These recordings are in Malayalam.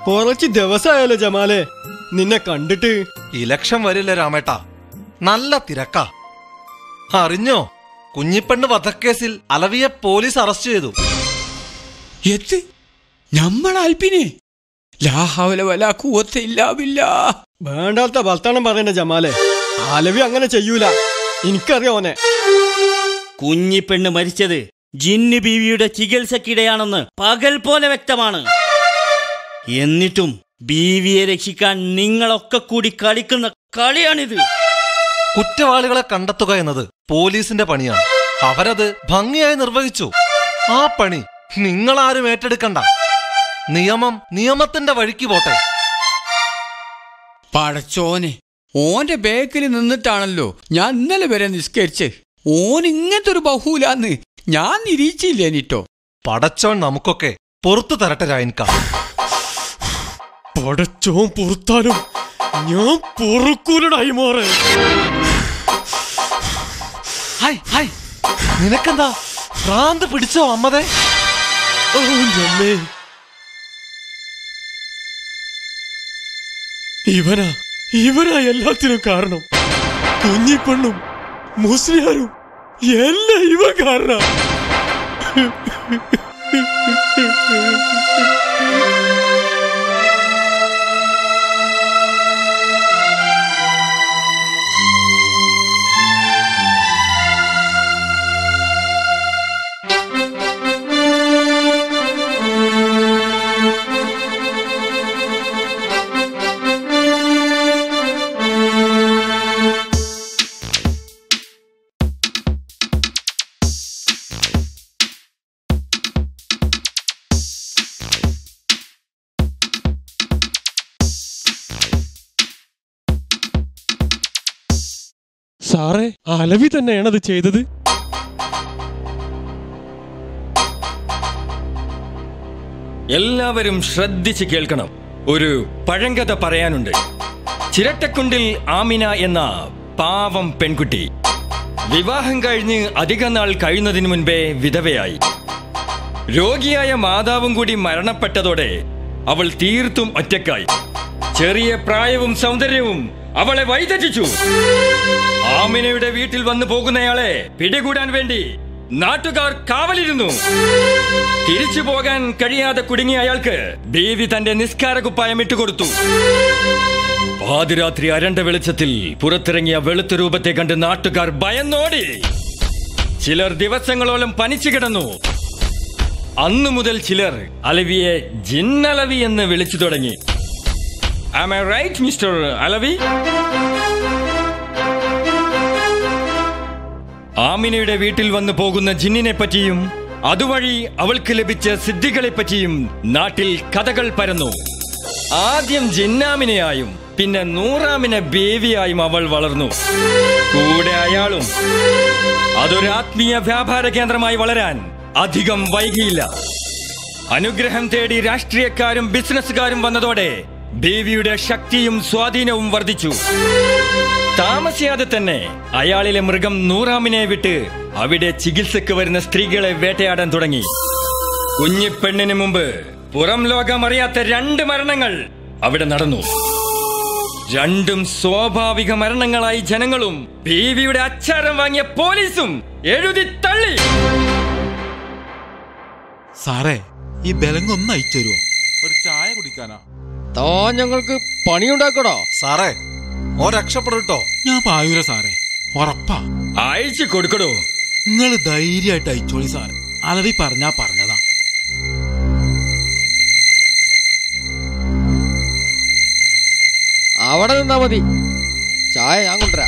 കുറച്ച് ദിവസമായല്ലോ ജമാലെ നിന്നെ കണ്ടിട്ട് ഇലക്ഷൻ വരില്ല രാമേട്ട നല്ല തിരക്കാ അറിഞ്ഞോ കുഞ്ഞിപ്പെണ്ണ് വധക്കേസിൽ അലവിയെ പോലീസ് അറസ്റ്റ് ചെയ്തു എത്ത് നമ്മൾ അൽപ്പിനെ ലാഹവല വല കൂവത്തില്ലാവില്ല വേണ്ടാത്ത വർത്താനം പറയണ്ട ജമാലെ ആലവി അങ്ങനെ ചെയ്യൂല എനിക്കറിയാം ഓനെ കുഞ്ഞിപ്പെണ്ണ് മരിച്ചത് ജിന്നു ബീവിയുടെ ചികിത്സക്കിടെയാണെന്ന് പകൽ പോലെ വ്യക്തമാണ് എന്നിട്ടും ബീവിയെ രക്ഷിക്കാൻ നിങ്ങളൊക്കെ കൂടി കളിക്കുന്ന കളിയാണിത് കുറ്റവാളികളെ കണ്ടെത്തുക എന്നത് പോലീസിന്റെ പണിയാണ് അവരത് ഭംഗിയായി നിർവഹിച്ചു ആ പണി നിങ്ങളാരും ഏറ്റെടുക്കണ്ട നിയമം നിയമത്തിന്റെ വഴിക്ക് പോട്ടെ പടച്ചോനെ ഓന്റെ ബേക്കിൽ നിന്നിട്ടാണല്ലോ ഞാൻ ഇന്നലെ വരെ നിസ്കരിച്ച് ഓൻ ഇങ്ങനത്തെ ഒരു ബഹൂലാന്ന് ഞാൻ നിരീക്ഷിച്ചില്ലേനിട്ടോ പടച്ചോൻ നമുക്കൊക്കെ പുറത്തു തരട്ടെ രായൻക പടച്ചോൻ പൊറുത്താലും ഞാൻ പൊറുക്കൂലടായി മോറെ ഹൈ ഹൈ നിനക്കെന്താ ഭ്രാന്ത് പിടിച്ചോ അമ്മതെ ഓ, ഞമ്മേ. ഇവനാ ഇവനാ എല്ലാത്തിനും കാരണം കുഞ്ഞിപ്പെണ്ണും മുസ്ലിയാരും എല്ലാം ഇവ കാരണം സാറേ അലവി തന്നെയാണത് ചെയ്തത് എല്ലാവരും ശ്രദ്ധിച്ച് കേൾക്കണം ഒരു പഴങ്കഥ പറയാനുണ്ട് ചിരട്ടക്കുണ്ടിൽ ആമിന എന്ന പാവം പെൺകുട്ടി വിവാഹം കഴിഞ്ഞ് അധിക നാൾ കഴിയുന്നതിന് മുൻപേ വിധവയായി രോഗിയായ മാതാവും കൂടി മരണപ്പെട്ടതോടെ അവൾ തീർത്തും ഒറ്റക്കായി ചെറിയ പ്രായവും സൗന്ദര്യവും അവളെ വഴിതെറ്റിച്ചു ആമിനയുടെ വീട്ടിൽ വന്നു പോകുന്നയാളെ പിടികൂടാൻ വേണ്ടി നാട്ടുകാർ കാവലിരുന്നു തിരിച്ചു പോകാൻ കഴിയാതെ കുടുങ്ങിയ അയാൾക്ക് ദേവി തന്റെ നിസ്കാര കുപ്പായം ഇട്ടുകൊടുത്തു പാതിരാത്രി അരണ്ട വെളിച്ചത്തിൽ പുറത്തിറങ്ങിയ വെളുത്ത രൂപത്തെ കണ്ട് നാട്ടുകാർ ഭയന്നോടി ചിലർ ദിവസങ്ങളോളം പനിച്ചു കിടന്നു അന്നു മുതൽ ചിലർ അലവിയെ ജിന്നലവി എന്ന് വിളിച്ചു തുടങ്ങി Am I right, Mr. Alavi ആമിനയുടെ വീട്ടിൽ വന്നു പോകുന്ന ജിന്നിനെ പറ്റിയും അതുവഴി അവൾക്ക് ലഭിച്ച സിദ്ധികളെ പറ്റിയും നാട്ടിൽ കഥകൾ പരന്നു ആദ്യം ജിന്നാമിനെയായും പിന്നെ നൂറാമിനെ ബേവിയായും അവൾ വളർന്നു കൂടെ അയാളും അതൊരു ആത്മീയ വ്യാപാര കേന്ദ്രമായി വളരാൻ അധികം വൈകിയില്ല അനുഗ്രഹം തേടി രാഷ്ട്രീയക്കാരും ബിസിനസ്സുകാരും വന്നതോടെ ബേബിയുടെ ശക്തിയും സ്വാധീനവും വർദ്ധിച്ചു താമസിയാതെ തന്നെ അയാളിലെ മൃഗം നൂറാമിനെ വിട്ട് അവിടെ ചികിത്സക്ക് വരുന്ന സ്ത്രീകളെ വേട്ടയാടാൻ തുടങ്ങി കുഞ്ഞിപ്പെണ്ണിന് മുമ്പ് പുറം ലോകം അറിയാത്ത രണ്ട് മരണങ്ങൾ അവിടെ നടന്നു രണ്ടും സ്വാഭാവിക മരണങ്ങളായി ജനങ്ങളും ബീവിയുടെ അച്ചാരം വാങ്ങിയ പോലീസും എഴുതി തള്ളി സാറേ ഈ ബലങ്ങൊന്ന് അയച്ചു തരുമോ ഒരു ചായ കുടിക്കാനാ താ ഞങ്ങൾക്ക് പണിയുണ്ടാക്കടോ സാറേ ഓ രക്ഷപ്പെടട്ടോ ഞാൻ പായൂര സാറേ ഉറപ്പാ അയച്ചു കൊടുക്കടോ നിങ്ങൾ ധൈര്യമായിട്ട് അയച്ചോളി സാറേ അലവി പറഞ്ഞാ പറഞ്ഞതാ അവിടെ നിന്നാ മതി ചായ ഞാൻ കൊണ്ടുവരാം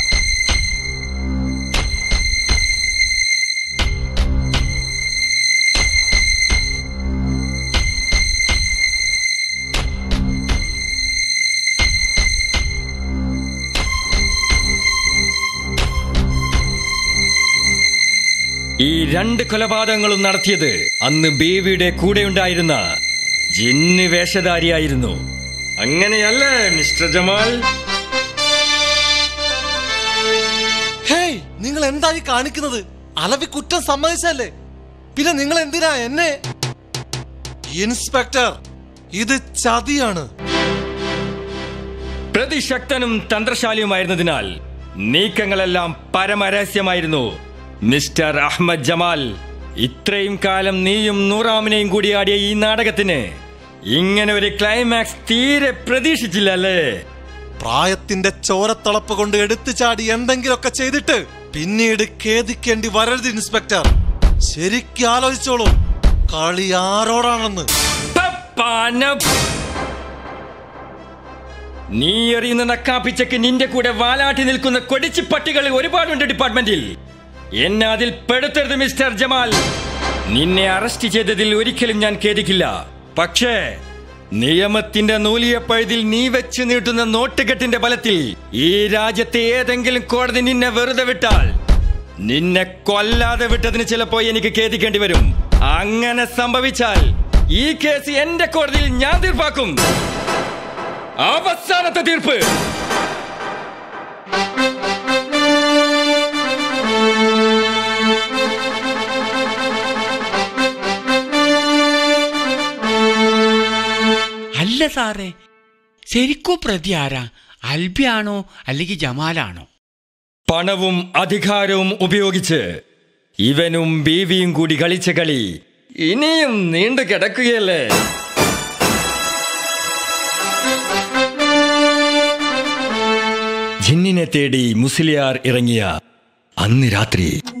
ഈ രണ്ട് കൊലപാതകങ്ങളും നടത്തിയത് അന്ന് ബേബിയുടെ കൂടെയുണ്ടായിരുന്ന ജിന്ന് വേഷധാരിയായിരുന്നു അങ്ങനെയല്ലേ മിസ്റ്റർ ജമാൽ ഹേയ് നിങ്ങൾ എന്തായി കാണിക്കുന്നത് അലവി കുറ്റം സമ്മതിച്ചല്ലേ പിന്നെ നിങ്ങൾ എന്തിനാ എന്നെ ഇൻസ്പെക്ടർ ഇത് ചതിയാണ് പ്രതിശക്തനും തന്ത്രശാലിയുമായിരുന്നതിനാൽ നീക്കങ്ങളെല്ലാം പരമരഹസ്യമായിരുന്നു മിസ്റ്റർ അഹമ്മദ് ജമാൽ ഇത്രയും കാലം നീയും നൂറാമിനെയും കൂടി ആടിയ ഈ നാടകത്തിന് ഇങ്ങനെ ഒരു ക്ലൈമാക്സ് തീരെ പ്രതീക്ഷിച്ചില്ല അല്ലേ പ്രായത്തിന്റെ ചോരത്തളപ്പ് കൊണ്ട് എടുത്തു ചാടി എന്തെങ്കിലുമൊക്കെ ചെയ്തിട്ട് പിന്നീട് ഖേദിക്കേണ്ടി വരരുത് ഇൻസ്പെക്ടർ ശരിക്കും ആലോചിച്ചോളൂ കളി ആരോടാണെന്ന് പപ്പാന നീ എറിയുന്ന നക്കാപ്പിച്ചക്ക് നിന്റെ കൂടെ വാലാട്ടി നിൽക്കുന്ന കൊടിച്ചു പട്ടികൾ ഒരുപാടുണ്ട് ഡിപ്പാർട്ട്മെന്റിൽ എന്നെ അതിൽ പെടുത്തരുത് മിസ്റ്റർ ജമാൽ നിന്നെ അറസ്റ്റ് ചെയ്തതിൽ ഒരിക്കലും ഞാൻ ഖേദിക്കില്ല പക്ഷേ നിയമത്തിന്റെ നൂലിയപ്പഴുതിൽ നീ വെച്ച് നീട്ടുന്ന നോട്ടുകെട്ടിന്റെ ബലത്തിൽ ഈ രാജ്യത്തെ ഏതെങ്കിലും കോടതി നിന്നെ വെറുതെ വിട്ടാൽ നിന്നെ കൊല്ലാതെ വിട്ടതിന് ചിലപ്പോ എനിക്ക് ഖേദിക്കേണ്ടി വരും അങ്ങനെ സംഭവിച്ചാൽ ഈ കേസ് എന്റെ കോടതിയിൽ ഞാൻ തീർപ്പാക്കും അവസാനത്തെ തീർപ്പ് അല്ല സാറേ ശരിക്കും പ്രതി ആരാ അൽബിയാണോ അല്ലെങ്കിൽ ജമാലാണോ പണവും അധികാരവും ഉപയോഗിച്ച് ഇവനും ബീവിയും കൂടി കളിച്ച കളി ഇനിയും നീണ്ടു കിടക്കുകയല്ലേ ജിന്നിനെ തേടി മുസ്ലിയാർ ഇറങ്ങിയ അന്ന് രാത്രി